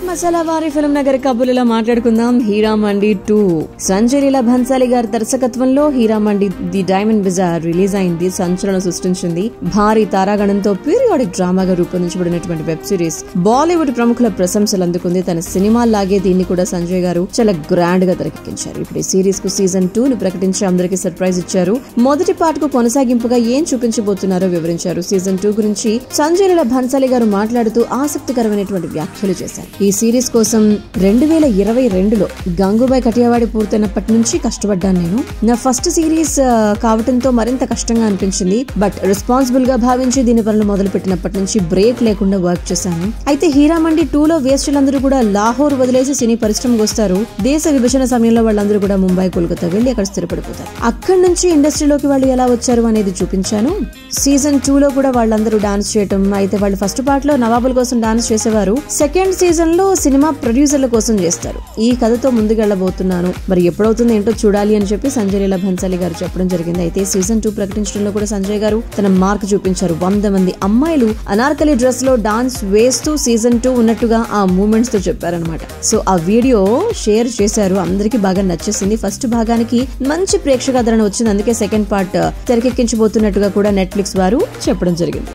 మసాలా వారి ఫిల్మ్ నగర్ కబుర్లలో మాట్లాడుకుందాం హీరా మండి టూ సంజయ్ లీలా భన్సాలి గారి దర్శకత్వంలో Heera Mandi the diamond bazaar release అయింది సంచలనం సృష్టించింది భారీ తారాగణంతో పీరియాడిక్ డ్రామాగా రూపొందించబడినటువంటి వెబ్ సిరీస్ బాలీవుడ్ ప్రముఖుల ప్రశంసలు అందుకుంది తన సినిమాలాగే దీన్ని కూడా సంజయ్ గారు చాలా గ్రాండ్ గా తెరకెక్కించారు ఇప్పుడు ఈ సిరీస్ కు సీజన్ టూ ను ప్రకటించి అందరికీ సర్ప్రైజ్ ఇచ్చారు మొదటి పార్ట్ కు కొనసాగింపుగా ఏం చూపించబోతున్నారో వివరించారు సీజన్ టూ గురించి సంజయ్ లీలా భన్సాలి గారు మాట్లాడుతూ ఆసక్తికరమైనటువంటి వ్యాఖ్యలు చేశారు ఈ సిరీస్ కోసం రెండు వేల ఇరవై రెండులో గంగూబాయ్ కటియావాడి పూర్తయినప్పటి నుంచి కష్టపడ్డాను నేను నా ఫస్ట్ సిరీస్ ఆ, కావటంతో మరింత కష్టంగా అనిపించింది బట్ రెస్పాన్సిబుల్ గా భావించి దీని పనులు మొదలు పెట్టినప్పటి నుంచి బ్రేక్ లేకుండా వర్క్ చేశాను అయితే హీరామండి టూలో వేస్టులందరూ కూడా లాహోర్ వదిలేసి సినీ పరిశ్రమకు వస్తారు దేశ విభజన సమయంలో వాళ్ళందరూ కూడా ముంబై కోల్కతా వెళ్లి అక్కడ స్థిరపడిపోతారు అక్కడి నుంచి ఇండస్ట్రీలోకి వాళ్ళు ఎలా వచ్చారు అనేది చూపించాను సీజన్ టూ లో కూడా వాళ్ళందరూ డాన్స్ చేయటం అయితే వాళ్ళు ఫస్ట్ పార్ట్ లో నవాబుల కోసం డాన్స్ చేసేవారు సెకండ్ సీజన్ లో సినిమా ప్రొడ్యూసర్ల కోసం చేస్తారు ఈ కథతో ముందుకెళ్లబోతున్నాను మరి ఎప్పుడవుతుంది ఏంటో చూడాలి అని చెప్పి సంజయ్ లీలా భన్సాలి గారు చెప్పడం జరిగింది అయితే సీజన్ టూ ప్రకటించడంలో కూడా సంజయ్ గారు తన మార్క్ చూపించారు వంద మంది అమ్మాయిలు అనార్కలి డ్రెస్ లో డాన్స్ వేస్తూ సీజన్ టూ ఉన్నట్టుగా ఆ మూమెంట్స్ తో చెప్పారనమాట సో ఆ వీడియో షేర్ చేశారు అందరికీ బాగా నచ్చేసింది ఫస్ట్ భాగానికి మంచి ప్రేక్షకాదరణ వచ్చింది అందుకే సెకండ్ పార్ట్ తెరకెక్కించబోతున్నట్టుగా కూడా నెట్ఫ్లిక్స్ వారు చెప్పడం జరిగింది